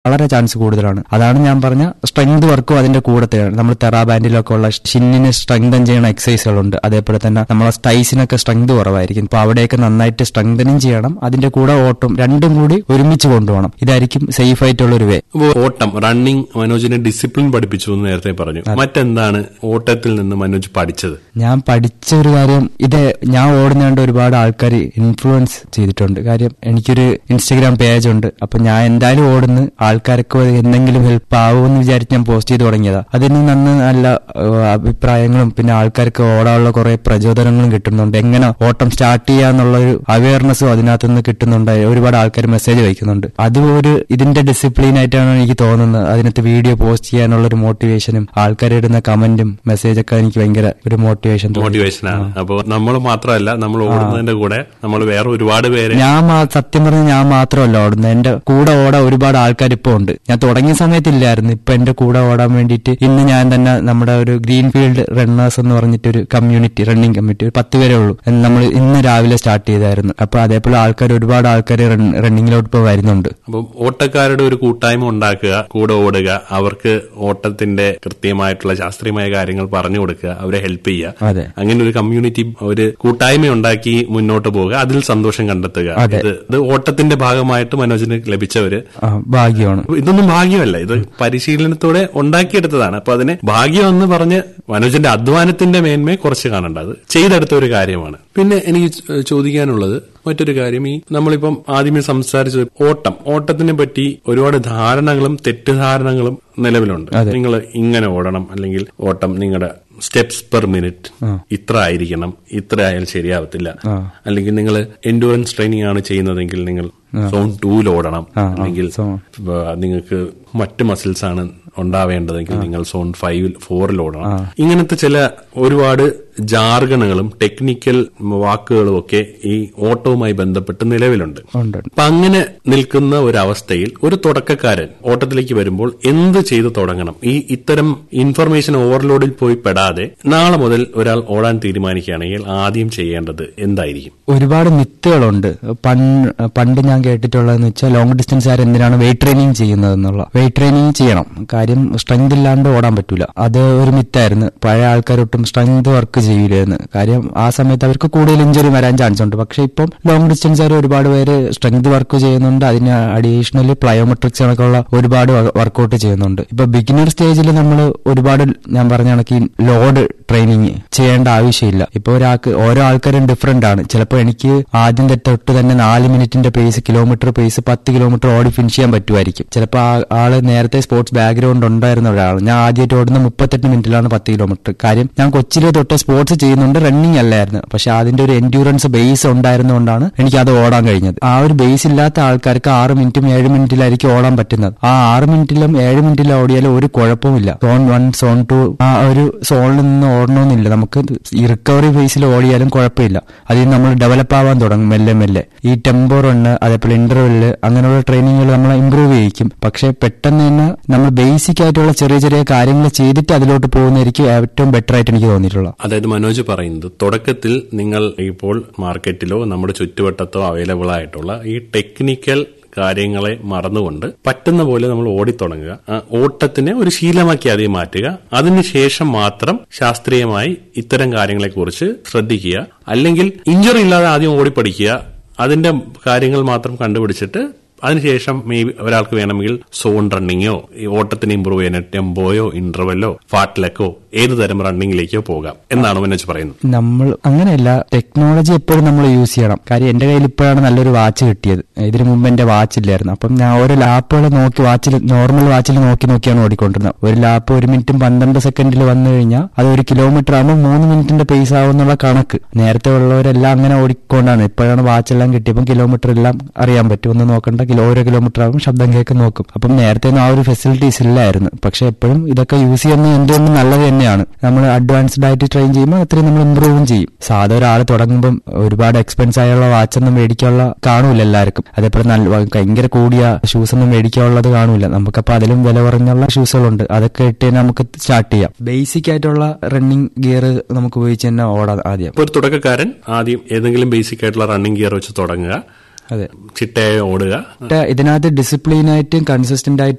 വളരെ ചാൻസ് കൂടുതലാണ് അതാണ് ഞാൻ പറഞ്ഞ സ്ട്രെങ്ത് വർക്കും അതിന്റെ കൂടെ തന്നെയാണ് നമ്മൾ തെറാബാൻഡിലൊക്കെ ഉള്ള ഷിന്നിന് സ്ട്രെങ്തൻ ചെയ്യുന്ന എക്സസൈസുകളുണ്ട് അതേപോലെ തന്നെ നമ്മളെ സ്റ്റൈസിനൊക്കെ സ്ട്രെങ്ത് കുറവായിരിക്കും അപ്പൊ അവിടെയൊക്കെ നന്നായിട്ട് സ്ട്രെങ്തനും ചെയ്യണം അതിന്റെ കൂടെ ഓട്ടം രണ്ടും കൂടി ഒരുമിച്ച് കൊണ്ടുപോകണം ഇതായിരിക്കും സേഫ് ആയിട്ടുള്ള ഒരു വേ അപ്പോൾ ഓട്ടം റണ്ണിങ് മനോജിനെ ഡിസിപ്ലിൻ പഠിപ്പിച്ചു എന്ന് നേരത്തെ പറഞ്ഞു മറ്റെന്താണ് ഓട്ടത്തിൽ നിന്ന് മനോജ് പഠിച്ചത് ഞാൻ പഠിച്ച ഒരു കാര്യം ഇത് ഞാൻ ഓടുന്നതുകൊണ്ട് ഒരുപാട് ആൾക്കാർ ഇൻഫ്ലുവൻസ് ചെയ്തിട്ടുണ്ട് കാര്യം എനിക്കൊരു ഇൻസ്റ്റഗ്രാം പേജ് ഉണ്ട് അപ്പൊ ഞാൻ എന്തായാലും ഓടുന്നു ആൾക്കാർക്ക് എന്തെങ്കിലും ഹെൽപ്പ് ആവുമെന്ന് വിചാരിച്ച് ഞാൻ പോസ്റ്റ് ചെയ്ത് തുടങ്ങിയതാ അതിന് നന്ന് നല്ല ഏഹ്, അഭിപ്രായങ്ങളും പിന്നെ ആൾക്കാർക്ക് ഓടാനുള്ള കുറെ പ്രചോദനങ്ങളും കിട്ടുന്നുണ്ട് എങ്ങനെ ഓട്ടം സ്റ്റാർട്ട് ചെയ്യാന്നുള്ള ഒരു അവയർനെസ്സും അതിനകത്ത് നിന്ന് കിട്ടുന്നുണ്ട് ഒരുപാട് ആൾക്കാർ മെസ്സേജ് വയ്ക്കുന്നുണ്ട് അതും ഒരു ഇതിന്റെ ഡിസിപ്ലിൻ ആയിട്ടാണ് എനിക്ക് തോന്നുന്നത് അതിനകത്ത് വീഡിയോ പോസ്റ്റ് ചെയ്യാനുള്ള ഒരു മോട്ടിവേഷനും ആൾക്കാർ ഇടുന്ന കമന്റും മെസ്സേജ് ഒക്കെ എനിക്ക് ഭയങ്കര ഒരു മോട്ടിവേഷൻ മോട്ടിവേഷൻ ആണ് അപ്പോൾ നമ്മൾ മാത്രമല്ല നമ്മൾ ഓടുന്നതിന്റെ കൂടെ നമ്മൾ വേറെ ഒരുപാട് പേരെ ഞാൻ മാ- സത്യം പറഞ്ഞ ഞാൻ മാത്രമല്ല ഓടുന്നത് എന്റെ കൂടെ ഓടാൻ ഒരുപാട് ആൾക്കാർ ഇപ്പൊ ഉണ്ട് ഞാൻ തുടങ്ങിയ സമയത്തില്ലായിരുന്നു ഇപ്പൊ എന്റെ കൂടെ ഓടാൻ വേണ്ടിയിട്ട് ഇന്ന് ഞാൻ തന്നെ നമ്മുടെ ഒരു ഗ്രീൻ ഫീൽഡ് റണ്ണേഴ്സ് എന്ന് പറഞ്ഞിട്ട് ഒരു കമ്മ്യൂണിറ്റി റണ്ണിങ് കമ്മ്യൂണിറ്റി ഒരു പത്ത് പേരേ ഉള്ളൂ നമ്മൾ ഇന്ന് രാവിലെ സ്റ്റാർട്ട് ചെയ്തായിരുന്നു അപ്പൊ അതേപോലെ ആൾക്കാർ ഒരുപാട് ആൾക്കാർ റണ്ണിങ്ങിലോട്ട് ഇപ്പൊ വരുന്നുണ്ട് അപ്പം ഓട്ടക്കാരുടെ ഒരു കൂട്ടായ്മ ഉണ്ടാക്കുക കൂടെ ഓടുക അവർക്ക് ഓട്ടത്തിന്റെ കൃത്യമായിട്ടുള്ള ശാസ്ത്രീയമായ കാര്യങ്ങൾ പറഞ്ഞു കൊടുക്കുക അവരെ ഹെൽപ്പ് ചെയ്യുക അതെ അങ്ങനെ ഒരു കമ്മ്യൂണിറ്റി ഒരു കൂട്ടായ്മ ഉണ്ടാക്കി മുന്നോട്ട് പോവുക അതിൽ സന്തോഷം കണ്ടെത്തുക അതെ. ഇത് ഇത് ഓട്ടത്തിന്റെ ഭാഗമായിട്ട് മനോജിന് ലഭിച്ചവര് ആ, ഭാഗ്യമാണ് അപ്പൊ ഇതൊന്നും ഭാഗ്യമല്ല ഇത് പരിശീലനത്തോടെ ഉണ്ടാക്കിയെടുത്തതാണ് അപ്പൊ അതിനെ ഭാഗ്യം എന്ന് പറഞ്ഞ് മനോജിന്റെ അധ്വാനത്തിന്റെ മേന്മയെ കുറച്ച് കാണേണ്ട അത് ചെയ്തെടുത്ത ഒരു കാര്യമാണ് പിന്നെ എനിക്ക് ചോ- ചോദിക്കാനുള്ളത് മറ്റൊരു കാര്യം ഈ നമ്മളിപ്പം ആദ്യമേ സംസാരിച്ച ഓട്ടം ഓട്ടത്തിനെ പറ്റി ഒരുപാട് ധാരണകളും തെറ്റിദ്ധാരണകളും നിലവിലുണ്ട് അതെ. നിങ്ങൾ ഇങ്ങനെ ഓടണം അല്ലെങ്കിൽ ഓട്ടം നിങ്ങളുടെ സ്റ്റെപ്സ് പെർ മിനിറ്റ് ഇത്ര ആയിരിക്കണം ഇത്ര ആയാൽ ശരിയാവത്തില്ല ആ. അല്ലെങ്കിൽ നിങ്ങൾ എൻഡുറൻസ് ട്രെയിനിങ് ആണ് ചെയ്യുന്നതെങ്കിൽ നിങ്ങൾ സോൺ ടൂയിൽ ഓടണം ആ, ആ, അല്ലെങ്കിൽ zone. വ- നിങ്ങൾക്ക് മറ്റ് മസിൽസ് ആണ് ഉണ്ടാവേണ്ടതെങ്കിൽ നിങ്ങൾ സോൺ ഫൈവിൽ ഫോറിൽ ഓടണം ഇങ്ങനത്തെ ചില ഒരുപാട് ജാർഗണുകളും ടെക്നിക്കൽ വാക്കുകളും ഒക്കെ ഈ ഓട്ടവുമായി ബന്ധപ്പെട്ട് നിലവിലുണ്ട് ഉണ്ട് അപ്പൊ അങ്ങനെ നിൽക്കുന്ന ഒരു അവസ്ഥയിൽ ഒരു തുടക്കക്കാരൻ ഓട്ടത്തിലേക്ക് വരുമ്പോൾ എന്ത് ചെയ്ത് തുടങ്ങണം ഈ ഇത്തരം ഇൻഫർമേഷൻ ഓവർലോഡിൽ പോയി പെടാതെ നാളെ മുതൽ ഒരാൾ ഓടാൻ തീരുമാനിക്കുകയാണെങ്കിൽ ആദ്യം ചെയ്യേണ്ടത് എന്തായിരിക്കും ഒരുപാട് മിത്തുകളുണ്ട് പണ്ട് പണ്ട് ഞാൻ കേട്ടിട്ടുള്ളതെന്ന് വെച്ചാൽ ലോങ് ഡിസ്റ്റൻസ് ആർ എന്തിനാണ് വെയിറ്റ് ട്രെയിനിങ് ചെയ്യുന്നത് എന്നുള്ള വെയിറ്റ് ട്രെയിനിങ് ചെയ്യണം കാര്യം സ്ട്രെങ്ത് ഇല്ലാണ്ട് ഓടാൻ പറ്റൂല അത് ഒരു മിത്തായിരുന്നു പഴയ ആൾക്കാരൊട്ടും സ്ട്രെങ്ത് വർക്ക് ചെയ്യില്ലായിരുന്നു കാര്യം ആ സമയത്ത് അവർക്ക് കൂടുതൽ ഇഞ്ചുറി വരാൻ ചാൻസ് ഉണ്ട് പക്ഷെ ഇപ്പം ലോങ് ഡിസ്റ്റൻസ് ആർ ഒരുപാട് പേര് സ്ട്രെങ്ത് വർക്ക് ചെയ്യുന്നുണ്ട് അതിന് അഡീഷണലി പ്ലയോമെട്രിക്സ് കണക്കുള്ള ഒരുപാട് വർക്കൗട്ട് ചെയ്യുന്നുണ്ട് ഇപ്പൊ ബിഗിനർ സ്റ്റേജിൽ നമ്മൾ ഒരുപാട് ഞാൻ പറഞ്ഞ കണക്ക് ലോഡ് ട്രെയിനിങ് ചെയ്യേണ്ട ആവശ്യമില്ല ഇപ്പൊ ഒരാൾക്ക് ഓരോ ആൾക്കാരും ഡിഫറെന്റ് ആണ് ചിലപ്പോൾ എനിക്ക് ആദ്യം തെ- തൊട്ട് തന്നെ നാല് മിനിറ്റിന്റെ പേസ് കിലോമീറ്റർ പേസ് പത്ത് കിലോമീറ്റർ ഓടി ഫിനിഷ് ചെയ്യാൻ പറ്റുമായിരിക്കും ചിലപ്പോൾ ആ ആള് നേരത്തെ സ്പോർട്സ് ബാക്ക്ഗ്രൗണ്ട് ഉണ്ടായിരുന്ന ഒരാൾ ഞാൻ ആദ്യമായിട്ട് ഓടുന്ന മുപ്പത്തെട്ട് മിനിറ്റിലാണ് പത്ത് കിലോമീറ്റർ കാര്യം ഞാൻ കൊച്ചിലെ തൊട്ട് സ്പോർട്സ് ചെയ്യുന്നുണ്ട് റണ്ണിങ് അല്ലായിരുന്നു പക്ഷെ അതിന്റെ ഒരു എൻഡ്യൂറൻസ് ബേസ് ഉണ്ടായിരുന്നുകൊണ്ടാണ് എനിക്ക് അത് ഓടാൻ കഴിഞ്ഞത് ആ ഒരു ബേസ് ഇല്ലാത്ത ആൾക്കാർക്ക് ആറ് മിനിറ്റും ഏഴ് മിനിറ്റിലായിരിക്കും ഓടാൻ പറ്റുന്നത് ആ ആറ് മിനിറ്റിലും ഏഴ് മിനിറ്റിലും ഓടിയാലും ഒരു കുഴപ്പമില്ല സോൺ വൺ സോൺ ടു ആ ഒരു സോണിൽ നിന്ന് ഓടണമെന്നില്ല നമുക്ക് ഈ റിക്കവറി ഫേസിൽ ഓടിയാലും കുഴപ്പമില്ല അതിൽ നമ്മൾ ഡെവലപ്പ് ആവാൻ തുടങ്ങും മെല്ലെ മെല്ലെ ഈ ടെമ്പോ റണ്ണ് അതേപോലെ ഇന്റർവെല്ല് അങ്ങനെയുള്ള ട്രെയിനിങ്ങുകൾ നമ്മൾ ഇമ്പ്രൂവ് ചെയ്യിക്കും പക്ഷെ പെട്ടെന്ന് തന്നെ നമ്മൾ ബേസിക് ആയിട്ടുള്ള ചെറിയ ചെറിയ കാര്യങ്ങൾ ചെയ്തിട്ട് അതിലോട്ട് പോകുന്നതായിരിക്കും ഏറ്റവും ബെറ്റർ ആയിട്ട് എനിക്ക് തോന്നിയിട്ടുള്ളത് അതായത് മനോജ് പറയുന്നത് തുടക്കത്തിൽ നിങ്ങൾ ഇപ്പോൾ മാർക്കറ്റിലോ നമ്മുടെ ചുറ്റുവട്ടത്തോ അവൈലബിൾ ആയിട്ടുള്ള ഈ ടെക്നിക്കൽ കാര്യങ്ങളെ മറന്നുകൊണ്ട് പറ്റുന്ന പോലെ നമ്മൾ ഓടിത്തുടങ്ങുക ആ ഓട്ടത്തിനെ ഒരു ശീലമാക്കി ആദ്യം മാറ്റുക അതിനുശേഷം മാത്രം ശാസ്ത്രീയമായി ഇത്തരം കാര്യങ്ങളെക്കുറിച്ച് ശ്രദ്ധിക്കുക അല്ലെങ്കിൽ ഇഞ്ചുറി ഇല്ലാതെ ആദ്യം ഓടിപ്പടിക്കുക അതിന്റെ കാര്യങ്ങൾ മാത്രം കണ്ടുപിടിച്ചിട്ട് അതിനുശേഷം മേ ബി ഒരാൾക്ക് വേണമെങ്കിൽ സോൺ റണ്ണിങ്ങോ ഈ ഓട്ടത്തിന് ഇമ്പ്രൂവ് ചെയ്യാൻ ടെമ്പോയോ ഇന്റർവെല്ലോ ഫാട്ടിലക്കോ ഏത് തരം റണ്ണിങ്ങിലേക്കോ പോകാം എന്നാണ് മനോജ് പറയുന്നത് നമ്മൾ അങ്ങനെയല്ല ടെക്നോളജി എപ്പോഴും നമ്മൾ യൂസ് ചെയ്യണം കാര്യം എന്റെ കയ്യിൽ ഇപ്പോഴാണ് നല്ലൊരു വാച്ച് കിട്ടിയത് ഇതിനു മുമ്പ് എന്റെ വാച്ച് ഇല്ലായിരുന്നു അപ്പം ഞാൻ ഓരോ ലാപ്പുകൾ നോക്കി വാച്ചിൽ നോർമൽ വാച്ചിൽ നോക്കി നോക്കിയാണ് ഓടിക്കൊണ്ടിരുന്നത് ഒരു ലാപ്പ് ഒരു മിനിറ്റും പന്ത്രണ്ട് സെക്കൻഡിൽ വന്നു കഴിഞ്ഞാൽ അത് ഒരു കിലോമീറ്റർ ആകുമ്പോൾ മൂന്ന് മിനിറ്റിന്റെ പേസ് ആവുന്നുള്ള കണക്ക് നേരത്തെ ഉള്ളവരെല്ലാം അങ്ങനെ ഓടിക്കൊണ്ടാണ് ഇപ്പോഴാണ് വാച്ചെല്ലാം കിട്ടിയപ്പം കിലോമീറ്റർ എല്ലാം അറിയാൻ പറ്റും ഒന്ന് നോക്കണ്ട കിലോ ഓരോ കിലോമീറ്റർ ആകും ശബ്ദം കേൾക്കും നോക്കും അപ്പം നേരത്തെ ഒന്നും ആ ഒരു ഫെസിലിറ്റീസ് ഇല്ലായിരുന്നു പക്ഷെ എപ്പോഴും ഇതൊക്കെ യൂസ് ചെയ്യുന്നത് എന്തുകൊണ്ടും നല്ലത് തന്നെയാണ് നമ്മൾ അഡ്വാൻസ്ഡ് ആയിട്ട് ട്രെയിൻ ചെയ്യുമ്പോൾ അത്രയും നമ്മൾ ഇമ്പ്രൂവും ചെയ്യും സാധാ ഒരാൾ തുടങ്ങുമ്പം ഒരുപാട് എക്സ്പെൻസ് ആയുള്ള വാച്ചൊന്നും മേടിക്കാനുള്ള കാണൂല എല്ലാവർക്കും അതേപോലെ നല്ല ഭയങ്കര കൂടിയ ഷൂസ് ഒന്നും മേടിക്കാനുള്ളത് കാണൂല നമുക്കപ്പോൾ അതിലും വില കുറഞ്ഞുള്ള ഷൂസുകളുണ്ട് അതൊക്കെ ഇട്ട് തന്നെ നമുക്ക് സ്റ്റാർട്ട് ചെയ്യാം ബേസിക് ആയിട്ടുള്ള റണ്ണിങ് ഗിയർ നമുക്ക് ഉപയോഗിച്ച് തന്നെ ഓടാം ആദ്യം ഇപ്പൊ ഒരു തുടക്കക്കാരൻ ആദ്യം ഏതെങ്കിലും ബേസിക് ആയിട്ടുള്ള റണ്ണിങ് ഗിയർ വെച്ച് തുടങ്ങുക അതെ ചിട്ടയായി ഓടുക ഇതിനകത്ത് ഡിസിപ്ലിൻ ആയിട്ടും കൺസിസ്റ്റന്റ് ആയിട്ടും